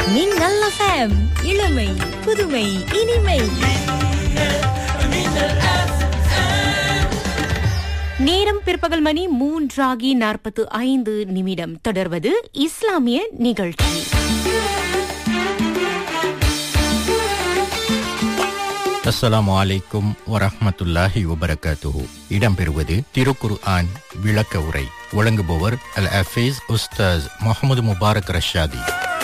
மின்னல் FM இளமை புதுமை இனிமை நேரம் பிற்பகல் மணி மூன்றாகி நாற்பத்து ஐந்து நிமிடம் தொடர்வது இஸ்லாமிய நிகழ்ச்சி அஸ்ஸலாமு அலைக்கும் வரஹ்மத்துல்லாஹி வபரகாத்துஹு இடம்பெறுவது திருக்குர் ஆன் விளக்க உரை வழங்குபவர் அல் அஃபீஸ் உஸ்தாஸ் முகமது முபாரக் ரஷாதி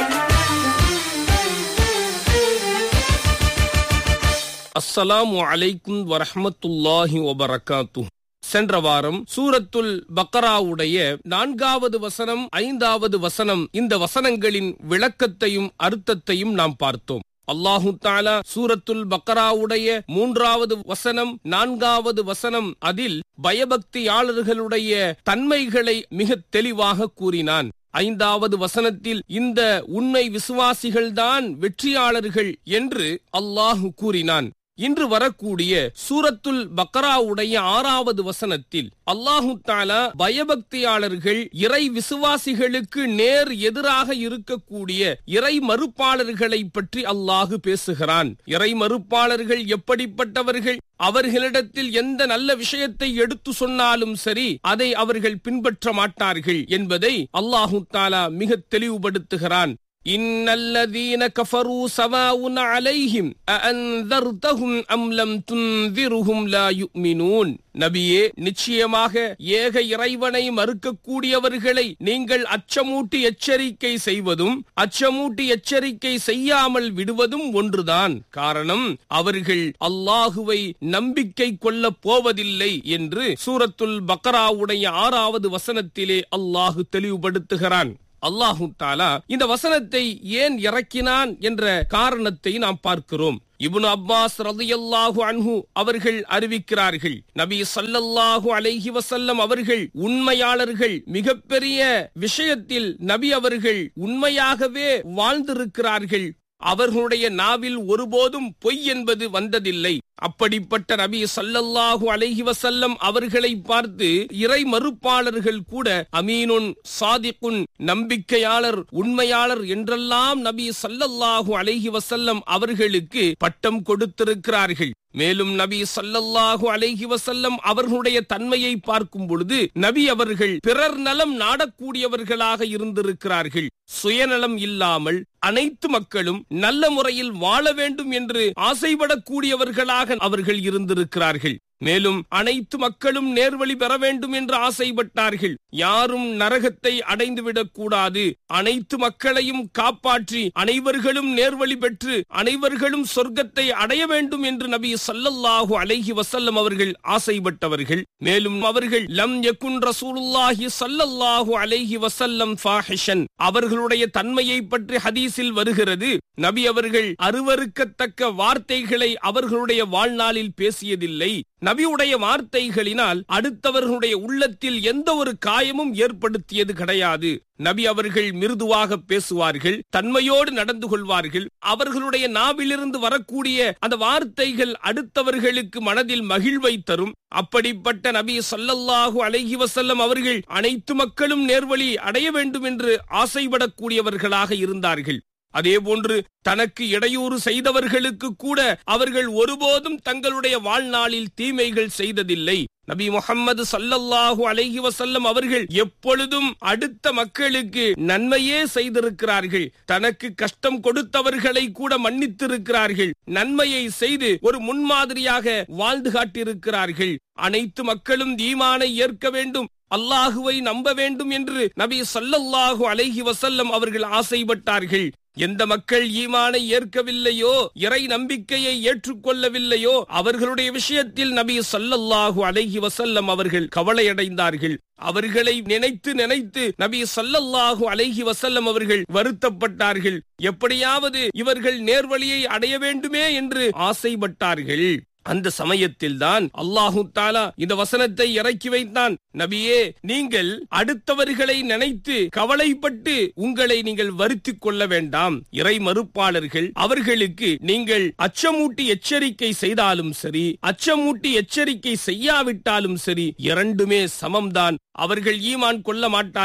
அஸ்ஸலாமு அலைக்கும் வரஹ்மத்துல்லாஹி வபரகாத்து சென்ற வாரம் சூரத்துல் பக்கராவுடைய நான்காவது வசனம் ஐந்தாவது வசனம் இந்த வசனங்களின் விளக்கத்தையும் அர்த்தத்தையும் நாம் பார்த்தோம் அல்லாஹு தாலா சூரத்துல் பக்கராவுடைய மூன்றாவது வசனம் நான்காவது வசனம் அதில் பயபக்தியாளர்களுடைய தன்மைகளை மிக தெளிவாக கூறினான் ஐந்தாவது வசனத்தில் இந்த உண்மை விசுவாசிகள்தான் வெற்றியாளர்கள் என்று அல்லாஹு கூறினான் இன்று வரக்கூடிய சூரத்துல் பக்கராவுடைய ஆறாவது வசனத்தில் அல்லாஹு தாலா பயபக்தியாளர்கள் இறை விசுவாசிகளுக்கு நேர் எதிராக இருக்கக்கூடிய இறை மறுப்பாளர்களை பற்றி அல்லாஹு பேசுகிறான் இறை மறுப்பாளர்கள் எப்படிப்பட்டவர்கள் அவர்களிடத்தில் எந்த நல்ல விஷயத்தை எடுத்து சொன்னாலும் சரி அதை அவர்கள் பின்பற்ற மாட்டார்கள் என்பதை அல்லாஹு தாலா மிக தெளிவுபடுத்துகிறான் إن الذين كفروا سواء عليهم أأنذرتهم أم لم تنذرهم لا يؤمنون நபியே நிச்சயமாக ஏக இறைவனை மறுக்கக்கூடியவர்களை நீங்கள் அச்சமூட்டி எச்சரிக்கை செய்வதும் அச்சமூட்டி எச்சரிக்கை செய்யாமல் விடுவதும் ஒன்றுதான் காரணம் அவர்கள் அல்லாஹுவை நம்பிக்கை கொள்ளப் போவதில்லை என்று சூரத்துல் பக்கராவுடைய ஆறாவது வசனத்திலே அல்லாஹு தெளிவுபடுத்துகிறான் அல்லாஹு தாலா இந்த வசனத்தை ஏன் இறக்கினான் என்ற காரணத்தை நாம் பார்க்கிறோம் இப்னு அப்பாஸ் ரலியல்லாஹு அன்ஹு அவர்கள் அறிவிக்கிறார்கள் நபி ஸல்லல்லாஹு அலைஹி வஸல்லம் அவர்கள் உண்மையாளர்கள் மிகப்பெரிய விஷயத்தில் நபி அவர்கள் உண்மையாகவே வாழ்ந்திருக்கிறார்கள் அவர்களுடைய நாவில் ஒருபோதும் பொய் என்பது வந்ததில்லை அப்படிப்பட்ட நபி சல்லல்லாஹு அலைஹி வசல்லம் அவர்களை பார்த்து இறை மறுப்பாளர்கள் கூட அமீனுன் சாதிக்குன் நம்பிக்கையாளர் உண்மையாளர் என்றெல்லாம் நபி சல்லல்லாஹு அலைஹி வசல்லம் அவர்களுக்கு பட்டம் கொடுத்திருக்கிறார்கள் மேலும் நபி சல்லல்லாஹு அலைஹி வசல்லம் அவர்களுடைய தன்மையை பார்க்கும் பொழுது நபி அவர்கள் பிறர் நலம் நாடக்கூடியவர்களாக இருந்திருக்கிறார்கள் சுயநலம் இல்லாமல் அனைத்து மக்களும் நல்ல முறையில் வாழ வேண்டும் என்று ஆசைப்படக்கூடியவர்களாக அவர்கள் இருந்திருக்கிறார்கள் மேலும் அனைத்து மக்களும் நேர்வழி பெற வேண்டும் என்று ஆசைப்பட்டார்கள் யாரும் நரகத்தை அடைந்துவிடக் கூடாது அனைத்து மக்களையும் காப்பாற்றி அனைவர்களும் நேர்வழி பெற்று அனைவர்களும் சொர்க்கத்தை அடைய வேண்டும் என்று நபி சல்லல்லாஹு அலைஹி வசல்லம் அவர்கள் ஆசைப்பட்டவர்கள் மேலும் அவர்கள் லம் யகுன் ரசூலுல்லாஹி சல்லல்லாஹு அலைஹி வசல்லம் ஃபாஹிஷன் அவர்களுடைய தன்மையை பற்றி ஹதீஸில் வருகிறது நபி அவர்கள் அருவருக்கத்தக்க வார்த்தைகளை அவர்களுடைய வாழ்நாளில் பேசியதில்லை நபியுடைய வார்த்தைகளினால் அடுத்தவர்களுடைய உள்ளத்தில் எந்த ஒரு காயமும் ஏற்படுத்தியது கிடையாது நபி அவர்கள் மிருதுவாக பேசுவார்கள் தன்மையோடு நடந்து கொள்வார்கள் அவர்களுடைய நாவிலிருந்து வரக்கூடிய அந்த வார்த்தைகள் அடுத்தவர்களுக்கு மனதில் மகிழ்வை தரும் அப்படிப்பட்ட நபி சொல்லல்லாஹு அலைஹி வசல்லம் அவர்கள் அனைத்து மக்களும் நேர்வழி அடைய வேண்டும் என்று ஆசைப்படக்கூடியவர்களாக இருந்தார்கள் அதே போன்று தனக்கு இடையூறு செய்தவர்களுக்கு கூட அவர்கள் ஒருபோதும் தங்களுடைய வாழ்நாளில் தீமைகள் செய்ததில்லை நபி முகம்மது சல்லல்லாஹு அலைஹி வசல்லம் அவர்கள் எப்பொழுதும் அடுத்த மக்களுக்கு நன்மையே செய்திருக்கிறார்கள் தனக்கு கஷ்டம் கொடுத்தவர்களை கூட மன்னித்திருக்கிறார்கள் நன்மையை செய்து ஒரு முன்மாதிரியாக வாழ்ந்து காட்டியிருக்கிறார்கள் அனைத்து மக்களும் ஈமானை ஏற்க வேண்டும் அல்லாஹுவை நம்ப வேண்டும் என்று நபி சல்லல்லாஹு அலைஹி வசல்லம் அவர்கள் ஆசைப்பட்டார்கள் எந்த மக்கள் ஈமானை ஏற்கவில்லையோ இறை நம்பிக்கையை ஏற்றுக்கொள்ளவில்லையோ அவர்களுடைய விஷயத்தில் நபி சல்லல்லாஹு அலைஹி வசல்லம் அவர்கள் கவலையடைந்தார்கள் அவர்களை நினைத்து நினைத்து நபி சல்லல்லாஹு அலைஹி வசல்லம் அவர்கள் வருத்தப்பட்டார்கள் எப்படியாவது இவர்கள் நேர்வழியை அடைய வேண்டுமே என்று ஆசைப்பட்டார்கள் அந்த சமயத்தில் தான் அல்லாஹு தாலா இந்த வசனத்தை இறக்கி வைத்தான் நபியே நீங்கள் அடுத்தவர்களை நினைத்து கவலைப்பட்டு உங்களை நீங்கள் வருத்திக் கொள்ள வேண்டாம் இறை மறுப்பாளர்கள் அவர்களுக்கு நீங்கள் அச்சமூட்டி எச்சரிக்கை செய்தாலும் சரி அச்சமூட்டி எச்சரிக்கை செய்யாவிட்டாலும் சரி இரண்டுமே சமம்தான் அவர்கள் ஈமான் கொள்ள மாட்டார்கள்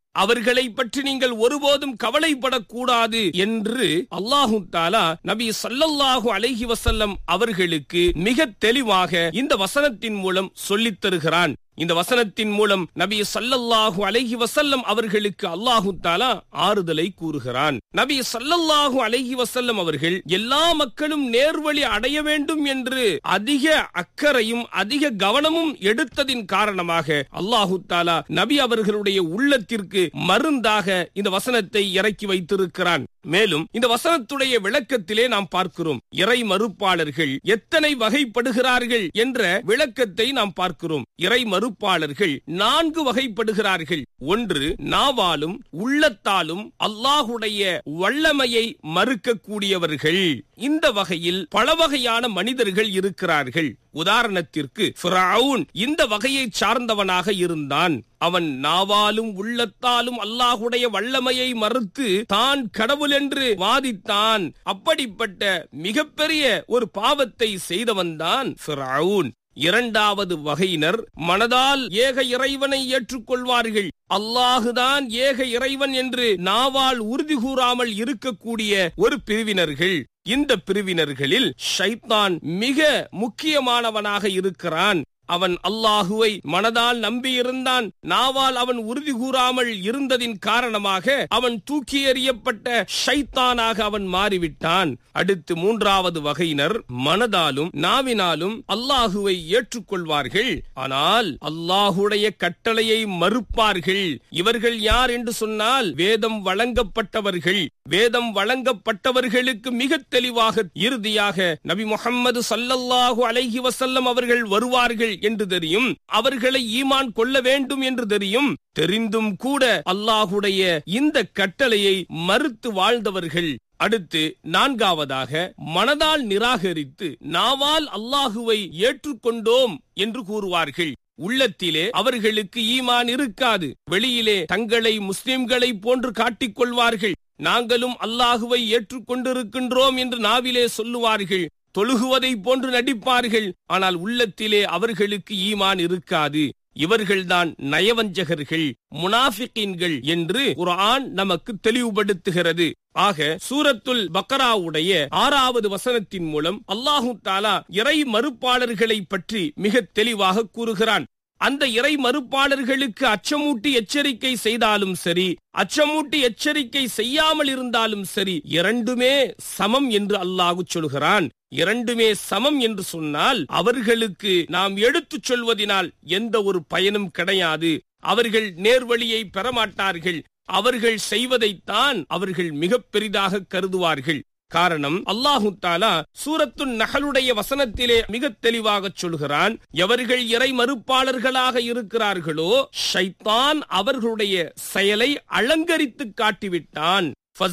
அவர்களை பற்றி நீங்கள் ஒருபோதும் கவலைப்படக்கூடாது என்று அல்லாஹு தாலா நபி சல்லல்லாஹு அலைஹி வசல்லம் அவர்களுக்கு மிக தெளிவாக இந்த வசனத்தின் மூலம் சொல்லித் தருகிறான் இந்த வசனத்தின் மூலம் நபி சல்லல்லாஹு அலைஹி வசல்லம் அவர்களுக்கு அல்லாஹு தாலா ஆறுதலை கூறுகிறான் நபி சல்லல்லாஹு அலைஹி வசல்லம் அவர்கள் எல்லா மக்களும் நேர்வழி அடைய வேண்டும் என்று அதிக அக்கறையும் அதிக கவனமும் எடுத்ததின் காரணமாக அல்லாஹு தாலா நபி அவர்களுடைய உள்ளத்திற்கு மருந்தாக இந்த வசனத்தை இறக்கி வைத்திருக்கிறான் மேலும் இந்த வசனத்துடைய விளக்கத்திலே நாம் பார்க்கிறோம் இறை மறுப்பாளர்கள் எத்தனை வகைப்படுகிறார்கள் என்ற விளக்கத்தை நாம் பார்க்கிறோம் இறை மறுப்பாளர்கள் நான்கு வகைப்படுகிறார்கள் ஒன்று நாவாலும் உள்ளத்தாலும் அல்லாஹுடைய வல்லமையை மறுக்கக்கூடியவர்கள் இந்த வகையில் பல வகையான மனிதர்கள் இருக்கிறார்கள் உதாரணத்திற்கு ஃபிரவுன் இந்த வகையை சார்ந்தவனாக இருந்தான் அவன் நாவாலும் உள்ளத்தாலும் அல்லாஹுடைய வல்லமையை மறுத்து தான் கடவுள் என்று வாதித்தான் அப்படிப்பட்ட மிகப்பெரிய ஒரு பாவத்தை செய்தவன்தான் ஃபிரவுன் இரண்டாவது வகையினர் மனதால் ஏக இறைவனை ஏற்றுக்கொள்வார்கள் அல்லாஹுதான் ஏக இறைவன் என்று நாவால் உறுதி கூறாமல் இருக்கக்கூடிய ஒரு பிரிவினர்கள் இந்த பிரிவினர்களில் ஷைத்தான் மிக முக்கியமானவனாக இருக்கிறான் அவன் அல்லாஹுவை மனதால் நம்பியிருந்தான் நாவால் அவன் உறுதி கூறாமல் இருந்ததின் காரணமாக அவன் தூக்கி எறியப்பட்ட ஷைத்தானாக அவன் மாறிவிட்டான் அடுத்து மூன்றாவது வகையினர் மனதாலும் நாவினாலும் அல்லாஹுவை ஏற்றுக்கொள்வார்கள் ஆனால் அல்லாஹுடைய கட்டளையை மறுப்பார்கள் இவர்கள் யார் என்று சொன்னால் வேதம் வழங்கப்பட்டவர்கள் வேதம் வழங்கப்பட்டவர்களுக்கு மிக தெளிவாக இறுதியாக நபி முகம்மது சல்லல்லாஹு அலைஹி வசல்லம் அவர்கள் வருவார்கள் என்று தெரியும் அவர்களை ஈமான் கொள்ள வேண்டும் என்று தெரியும் தெரிந்தும் கூட அல்லாஹுடைய இந்த கட்டளையை மறுத்து வாழ்ந்தவர்கள் அடுத்து நான்காவதாக மனதால் நிராகரித்து நாவால் அல்லாஹுவை ஏற்றுக்கொண்டோம் என்று கூறுவார்கள் உள்ளத்திலே அவர்களுக்கு ஈமான் இருக்காது வெளியிலே தங்களை முஸ்லிம்களை போன்று காட்டிக் கொள்வார்கள் நாங்களும் அல்லாஹுவை ஏற்றுக்கொண்டிருக்கின்றோம் என்று நாவிலே சொல்லுவார்கள் தொழுகுவதை போன்று நடிப்பார்கள் ஆனால் உள்ளத்திலே அவர்களுக்கு ஈமான் இருக்காது இவர்கள்தான் நயவஞ்சகர்கள் முனாஃபிகீன்கள் என்று குர்ஆன் நமக்கு தெளிவுபடுத்துகிறது ஆக சூரத்துல் பக்கராவுடைய ஆறாவது வசனத்தின் மூலம் அல்லாஹு தாலா இறை மறுப்பாளர்களை பற்றி மிக தெளிவாக கூறுகிறான் அந்த இறை மறுப்பாளர்களுக்கு அச்சமூட்டி எச்சரிக்கை செய்தாலும் சரி அச்சமூட்டி எச்சரிக்கை செய்யாமல் இருந்தாலும் சரி இரண்டுமே சமம் என்று அல்லாஹு சொல்கிறான் இரண்டுமே சமம் என்று சொன்னால் அவர்களுக்கு நாம் எடுத்துச் சொல்வதினால் எந்த ஒரு பயனும் கிடையாது அவர்கள் நேர்வழியை பெறமாட்டார்கள் அவர்கள் செய்வதைத்தான் அவர்கள் மிக பெரிதாக கருதுவார்கள் காரணம் அல்லாஹு தாலா சூரத்து நகலுடைய வசனத்திலே மிக தெளிவாக சொல்கிறான் எவர்கள் இறை மறுப்பாளர்களாக இருக்கிறார்களோ ஷைத்தான் அவர்களுடைய செயலை அலங்கரித்து காட்டிவிட்டான்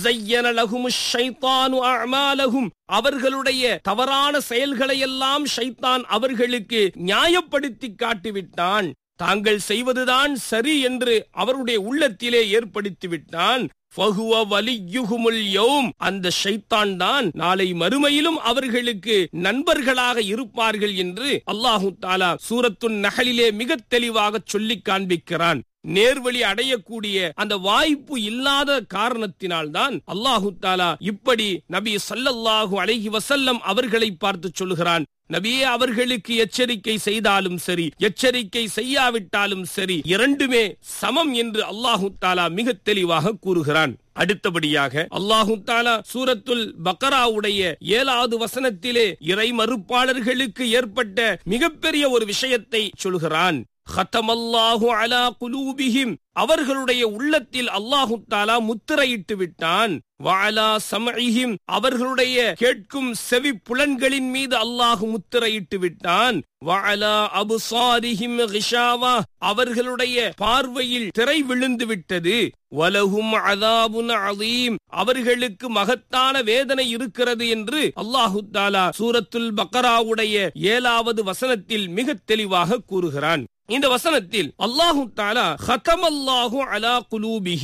அவர்களுடைய தவறான செயல்களை எல்லாம் ஷைத்தான் அவர்களுக்கு நியாயப்படுத்தி காட்டிவிட்டான் தாங்கள் செய்வதுதான் சரி என்று அவருடைய உள்ளத்திலே ஏற்படுத்தி விட்டான் அந்த ஷைத்தான் தான் நாளை மறுமையிலும் அவர்களுக்கு நண்பர்களாக இருப்பார்கள் என்று அல்லாஹு தாலா சூரத்துன் நகலிலே மிக தெளிவாக சொல்லி காண்பிக்கிறான் நேர்வழி அடையக்கூடிய அந்த வாய்ப்பு இல்லாத காரணத்தினால்தான் அல்லாஹு தாலா இப்படி நபி சல்லல்லாஹு அலைஹி வசல்லம் அவர்களை பார்த்து சொல்லுகிறான் நபியே அவர்களுக்கு எச்சரிக்கை செய்தாலும் சரி எச்சரிக்கை செய்யாவிட்டாலும் சரி இரண்டுமே சமம் என்று அல்லாஹு தாலா மிக தெளிவாக கூறுகிறான் அடுத்தபடியாக அல்லாஹு தாலா சூரத்துல் பக்கராவுடைய ஏழாவது வசனத்திலே இறை மறுப்பாளர்களுக்கு ஏற்பட்ட மிகப்பெரிய ஒரு விஷயத்தை சொல்கிறான் ஹத்தமல்லாஹு அலா குலூபிஹிம் அவர்களுடைய உள்ளத்தில் அல்லாஹு தாலா முத்திரையிட்டு விட்டான் வாலா சமஇஹிம் அவர்களுடைய கேட்கும் செவி புலன்களின் மீது அல்லாஹு முத்திரையிட்டு விட்டான் வாலா அபுசாரிஹிம் கிஷாவா அவர்களுடைய பார்வையில் திரை விழுந்து விட்டது வலகும் அதாபுன் அதீம் அவர்களுக்கு மகத்தான வேதனை இருக்கிறது என்று அல்லாஹு தாலா சூரத்துல் பக்கராவுடைய ஏழாவது வசனத்தில் மிக தெளிவாக கூறுகிறான் இந்த வசனத்தில் அல்லாஹு தாலா ஹதமல்லாஹு அலா குலூபிஹிம்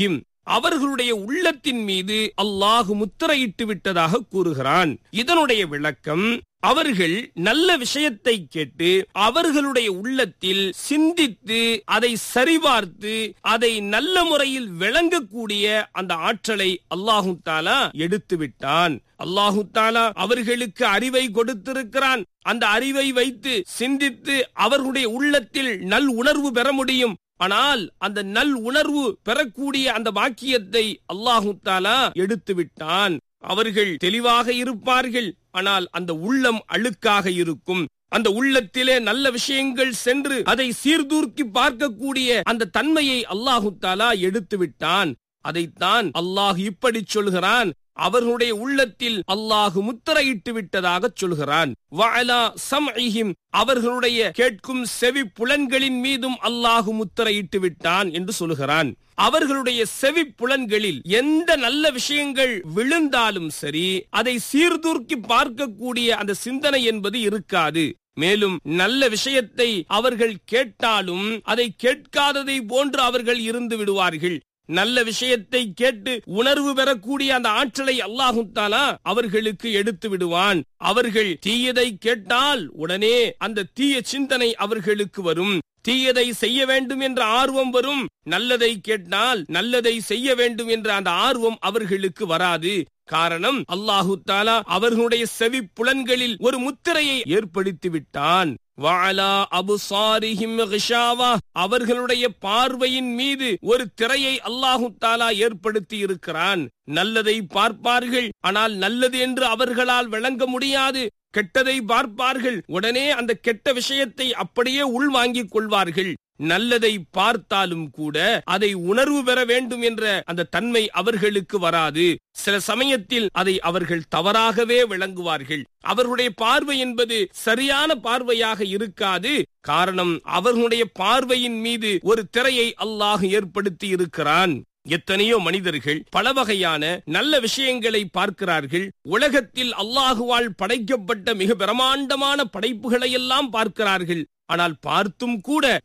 அவர்களுடைய உள்ளத்தின் மீது அல்லாஹ் முத்திரையிட்டு விட்டதாக கூறுகிறான் இதனுடைய விளக்கம் அவர்கள் நல்ல விஷயத்தை கேட்டு அவர்களுடைய உள்ளத்தில் சிந்தித்து அதை சரிபார்த்து அதை நல்ல முறையில் விளங்கக்கூடிய அந்த ஆற்றலை அல்லாஹு தாலா எடுத்து விட்டான் அல்லாஹு தாலா அவர்களுக்கு அறிவை கொடுத்திருக்கிறான் அந்த அறிவை வைத்து சிந்தித்து அவர்களுடைய உள்ளத்தில் நல் உணர்வு பெற முடியும் ஆனால் அந்த நல் உணர்வு பெறக்கூடிய அந்த வாக்கியத்தை அல்லாஹு தாலா எடுத்து விட்டான் அவர்கள் தெளிவாக இருப்பார்கள் ஆனால் அந்த உள்ளம் அழுக்காக இருக்கும் அந்த உள்ளத்திலே நல்ல விஷயங்கள் சென்று அதை சீர்தூக்கி பார்க்கக்கூடிய அந்த தன்மையை அல்லாஹு தாலா எடுத்து விட்டான் அதைத்தான் அல்லாஹ் இப்படி சொல்கிறான் அவர்களுடைய உள்ளத்தில் அல்லாஹு முத்திரையிட்டு விட்டதாக சொல்கிறான் வஅலா சம்இஹிம் அவர்களுடைய கேட்கும் செவி புலன்களின் மீதும் அல்லாஹு முத்திரையிட்டு விட்டான் என்று சொல்கிறான் அவர்களுடைய செவி புலன்களில் எந்த நல்ல விஷயங்கள் விழுந்தாலும் சரி அதை சீர்தூக்கி பார்க்கக்கூடிய அந்த சிந்தனை என்பது இருக்காது மேலும் நல்ல விஷயத்தை அவர்கள் கேட்டாலும் அதை கேட்காததை போன்று அவர்கள் இருந்து விடுவார்கள் நல்ல விஷயத்தை கேட்டு உணர்வு பெறக்கூடிய அந்த ஆற்றலை அல்லாஹு தாலா அவர்களுக்கு எடுத்து விடுவான் அவர்கள் தீயதை கேட்டால் உடனே அந்த தீய சிந்தனை அவர்களுக்கு வரும் தீயதை செய்ய வேண்டும் என்ற ஆர்வம் வரும் நல்லதை கேட்டால் நல்லதை செய்ய வேண்டும் என்ற அந்த ஆர்வம் அவர்களுக்கு வராது காரணம் அல்லாஹு தாலா அவர்களுடைய செவி புலன்களில் ஒரு முத்திரையை ஏற்படுத்தி விட்டான் வாலா அபுசாரிஹிம் கிஷாவா அவர்களுடைய பார்வையின் மீது ஒரு திரையை அல்லாஹு தாலா ஏற்படுத்தி இருக்கிறான் நல்லதை பார்ப்பார்கள் ஆனால் நல்லது என்று அவர்களால் விளங்க முடியாது கெட்டதை பார்ப்பார்கள் உடனே அந்த கெட்ட விஷயத்தை அப்படியே உள்வாங்கிக் கொள்வார்கள் நல்லதை பார்த்தாலும் கூட அதை உணர்வு பெற வேண்டும் என்ற அந்த தன்மை அவர்களுக்கு வராது சில சமயத்தில் அதை அவர்கள் தவறாகவே விளங்குவார்கள் அவர்களுடைய பார்வை என்பது சரியான பார்வையாக இருக்காது காரணம் அவர்களுடைய பார்வையின் மீது ஒரு திரையை அல்லாஹ் ஏற்படுத்தி இருக்கிறான் எத்தனையோ மனிதர்கள் பல வகையான நல்ல விஷயங்களை பார்க்கிறார்கள் உலகத்தில் அல்லாஹுவால் படைக்கப்பட்ட மிக பிரமாண்டமான படைப்புகளை எல்லாம் பார்க்கிறார்கள் ஆனால் பார்த்தும் கூட